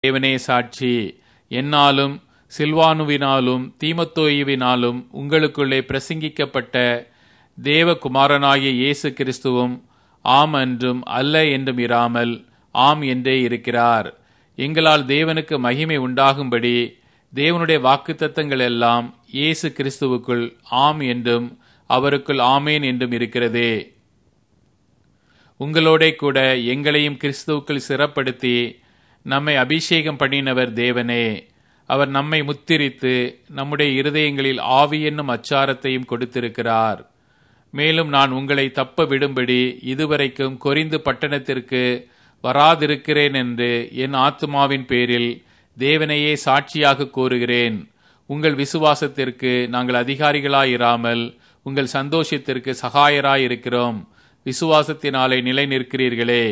தேவனே சாட்சி என்னாலும் சில்வானுவினாலும் தீமத்தோயுவினாலும் உங்களுக்குள்ளே பிரசங்கிக்கப்பட்ட தேவகுமாரனாகிய இயேசு கிறிஸ்துவும் ஆம் என்றும் அல்ல என்றும் இராமல் ஆம் என்றே இருக்கிறார் எங்களால் தேவனுக்கு மகிமை உண்டாகும்படி தேவனுடைய வாக்குத்தத்தங்கள் எல்லாம் இயேசு கிறிஸ்துவுக்குள் ஆம் என்றும் அவருக்குள் ஆமேன் என்றும் இருக்கிறதே உங்களோட கூட எங்களையும் கிறிஸ்துவுக்குள் சிறப்படுத்தி நம்மை அபிஷேகம் பண்ணினவர் தேவனே அவர் நம்மை முத்திரித்து நம்முடைய இருதயங்களில் ஆவி என்னும் அச்சாரத்தையும் கொடுத்திருக்கிறார் மேலும் நான் உங்களை தப்ப விடும்படி இதுவரைக்கும் கொரிந்து பட்டணத்திற்கு வராதிருக்கிறேன் என்று என் ஆத்துமாவின் பேரில் தேவனையே சாட்சியாக கூறுகிறேன் உங்கள் விசுவாசத்திற்கு நாங்கள் அதிகாரிகளாயிராமல் உங்கள் சந்தோஷத்திற்கு சகாயராயிருக்கிறோம் விசுவாசத்தினாலே நிலை நிற்கிறீர்களே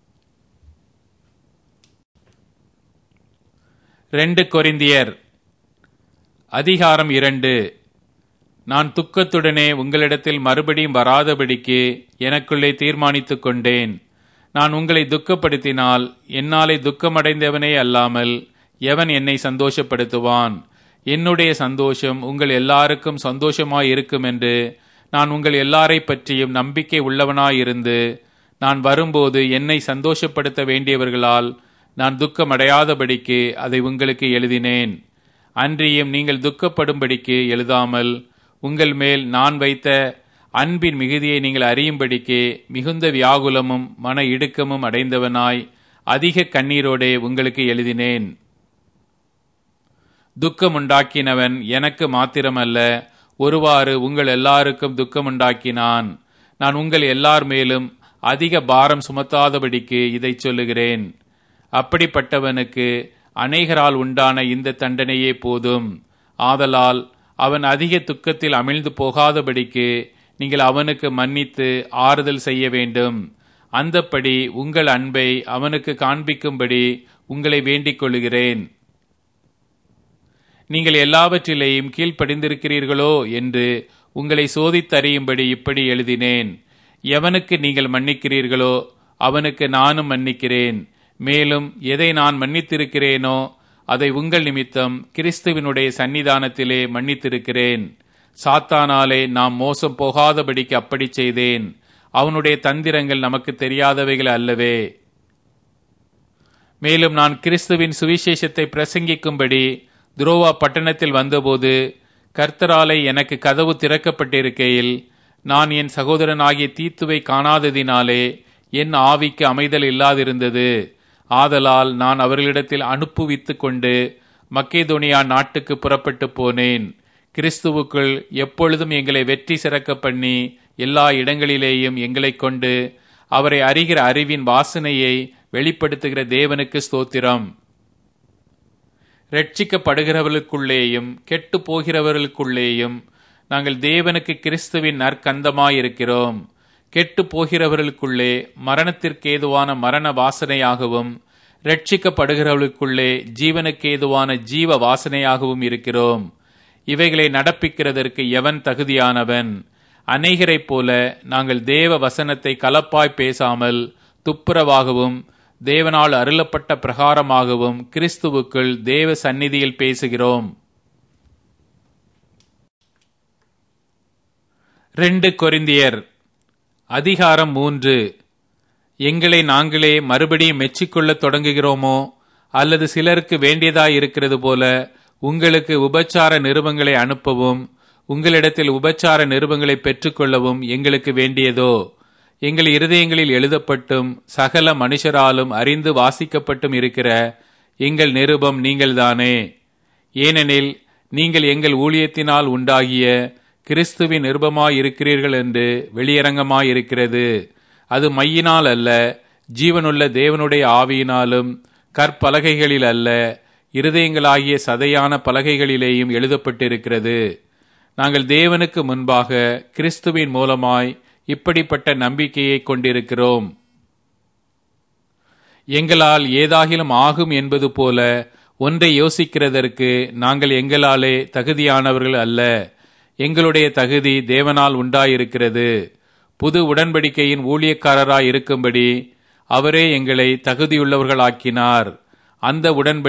ரெண்டு கொரிந்தியர் அதிகாரம் இரண்டு நான் துக்கத்துடனே உங்களிடத்தில் மறுபடியும் வராதபடிக்கு எனக்குள்ளே தீர்மானித்துக் கொண்டேன் நான் உங்களை துக்கப்படுத்தினால் என்னாலே துக்கமடைந்தவனே அல்லாமல் எவன் என்னை சந்தோஷப்படுத்துவான் என்னுடைய சந்தோஷம் உங்கள் எல்லாருக்கும் சந்தோஷமாய் இருக்கும் என்று நான் உங்கள் எல்லாரை பற்றியும் நம்பிக்கை உள்ளவனாயிருந்து நான் வரும்போது என்னை சந்தோஷப்படுத்த வேண்டியவர்களால் நான் துக்கமடையாதபடிக்கு அதை உங்களுக்கு எழுதினேன் அன்றியும் நீங்கள் துக்கப்படும்படிக்கு எழுதாமல் உங்கள் மேல் நான் வைத்த அன்பின் மிகுதியை நீங்கள் அறியும்படிக்கு மிகுந்த வியாகுலமும் மன இடுக்கமும் அடைந்தவனாய் அதிக கண்ணீரோடே உங்களுக்கு எழுதினேன் துக்கமுண்டாக்கினவன் எனக்கு மாத்திரமல்ல ஒருவாறு உங்கள் எல்லாருக்கும் துக்கமுண்டாக்கினான் நான் உங்கள் எல்லார் மேலும் அதிக பாரம் சுமத்தாதபடிக்கு இதை சொல்லுகிறேன் அப்படிப்பட்டவனுக்கு அநேகரால் உண்டான இந்த தண்டனையே போதும் ஆதலால் அவன் அதிக துக்கத்தில் அமிழ்ந்து போகாதபடிக்கு நீங்கள் அவனுக்கு மன்னித்து ஆறுதல் செய்ய வேண்டும் அந்தப்படி உங்கள் அன்பை அவனுக்கு காண்பிக்கும்படி உங்களை வேண்டிக் கொள்கிறேன் நீங்கள் எல்லாவற்றிலேயும் கீழ்ப்படிந்திருக்கிறீர்களோ என்று உங்களை சோதித்தறியும்படி இப்படி எழுதினேன் எவனுக்கு நீங்கள் மன்னிக்கிறீர்களோ அவனுக்கு நானும் மன்னிக்கிறேன் மேலும் எதை நான் மன்னித்திருக்கிறேனோ அதை உங்கள் நிமித்தம் கிறிஸ்துவினுடைய சன்னிதானத்திலே மன்னித்திருக்கிறேன் சாத்தானாலே நாம் மோசம் போகாதபடிக்கு அப்படி செய்தேன் அவனுடைய தந்திரங்கள் நமக்கு தெரியாதவைகள் அல்லவே மேலும் நான் கிறிஸ்துவின் சுவிசேஷத்தை பிரசங்கிக்கும்படி துரோவா பட்டணத்தில் வந்தபோது கர்த்தராலை எனக்கு கதவு திறக்கப்பட்டிருக்கையில் நான் என் சகோதரனாகிய தீத்துவை காணாததினாலே என் ஆவிக்கு அமைதல் இல்லாதிருந்தது ஆதலால் நான் அவர்களிடத்தில் அனுப்புவித்து கொண்டு மக்கேதோனியா நாட்டுக்கு புறப்பட்டு போனேன் கிறிஸ்துவுக்குள் எப்பொழுதும் எங்களை வெற்றி சிறக்க பண்ணி எல்லா இடங்களிலேயும் எங்களை கொண்டு அவரை அறிகிற அறிவின் வாசனையை வெளிப்படுத்துகிற தேவனுக்கு ஸ்தோத்திரம் ரட்சிக்கப்படுகிறவர்களுக்குள்ளேயும் கெட்டு போகிறவர்களுக்குள்ளேயும் நாங்கள் தேவனுக்கு கிறிஸ்துவின் நற்கந்தமாயிருக்கிறோம் கெட்டு போகிறவர்களுக்குள்ளே மரணத்திற்கேதுவான மரண வாசனையாகவும் ரட்சிக்கப்படுகிறவர்களுக்குள்ளே ஜீவனுக்கேதுவான ஜீவ வாசனையாகவும் இருக்கிறோம் இவைகளை நடப்பிக்கிறதற்கு எவன் தகுதியானவன் அநேகரைப் போல நாங்கள் தேவ வசனத்தை கலப்பாய் பேசாமல் துப்புரவாகவும் தேவனால் அருளப்பட்ட பிரகாரமாகவும் கிறிஸ்துவுக்குள் தேவ சந்நிதியில் பேசுகிறோம் ரெண்டு கொரிந்தியர் அதிகாரம் மூன்று எங்களை நாங்களே மறுபடியும் மெச்சிக்கொள்ளத் தொடங்குகிறோமோ அல்லது சிலருக்கு வேண்டியதாய் இருக்கிறது போல உங்களுக்கு உபச்சார நிருபங்களை அனுப்பவும் உங்களிடத்தில் உபச்சார நிருபங்களை பெற்றுக்கொள்ளவும் எங்களுக்கு வேண்டியதோ எங்கள் இருதயங்களில் எழுதப்பட்டும் சகல மனுஷராலும் அறிந்து வாசிக்கப்பட்டும் இருக்கிற எங்கள் நிருபம் நீங்கள்தானே ஏனெனில் நீங்கள் எங்கள் ஊழியத்தினால் உண்டாகிய கிறிஸ்துவின் நிருபமாயிருக்கிறீர்கள் என்று வெளியரங்கமாயிருக்கிறது அது மையினால் அல்ல ஜீவனுள்ள தேவனுடைய ஆவியினாலும் கற்பலகைகளில் அல்ல இருதயங்களாகிய சதையான பலகைகளிலேயும் எழுதப்பட்டிருக்கிறது நாங்கள் தேவனுக்கு முன்பாக கிறிஸ்துவின் மூலமாய் இப்படிப்பட்ட நம்பிக்கையை கொண்டிருக்கிறோம் எங்களால் ஏதாகிலும் ஆகும் என்பது போல ஒன்றை யோசிக்கிறதற்கு நாங்கள் எங்களாலே தகுதியானவர்கள் அல்ல எங்களுடைய தகுதி தேவனால் உண்டாயிருக்கிறது புது உடன்படிக்கையின் ஊழியக்காரராய் இருக்கும்படி அவரே எங்களை தகுதியுள்ளவர்களாக்கினார் அந்த உடன்படி